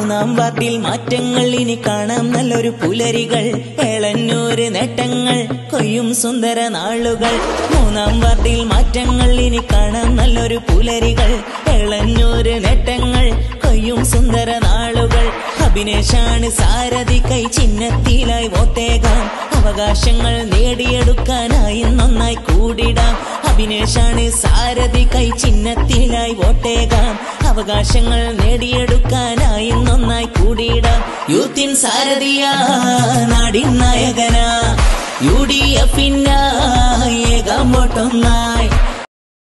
മൂന്നാം വാർഡിൽ മാറ്റങ്ങൾ ഇനി കാണാം നല്ലൊരു പുലരികൾ ഏളന്നൂര് നേട്ടങ്ങൾ കൊയ്യും സുന്ദര നാളുകൾ മൂന്നാം വാർഡിൽ മാറ്റങ്ങൾ ഇനി കാണാം നല്ലൊരു പുലരികൾ ഏളന്നൂര് നേട്ടങ്ങൾ കൊയ്യും സുന്ദര നാളുകൾ അഭിനേഷാണ് സാരഥി കൈ ചിഹ്നത്തിലായി വോട്ടേകാം അവകാശങ്ങൾ നേടിയെടുക്കാനായി നന്നായി കൂടിടാം അഭിനേഷാണ് സാരഥി കൈ ചിഹ്നത്തിലായി വോട്ടേകാം അവകാശങ്ങൾ നേടിയെടുക്കാനായി നന്നായി കൂടിയിടാം യൂത്തിൻ സാരഥിയാ നാടിൻ നായകനാ യു ഡി എഫിനായി ഏകാം വോട്ടൊന്നായി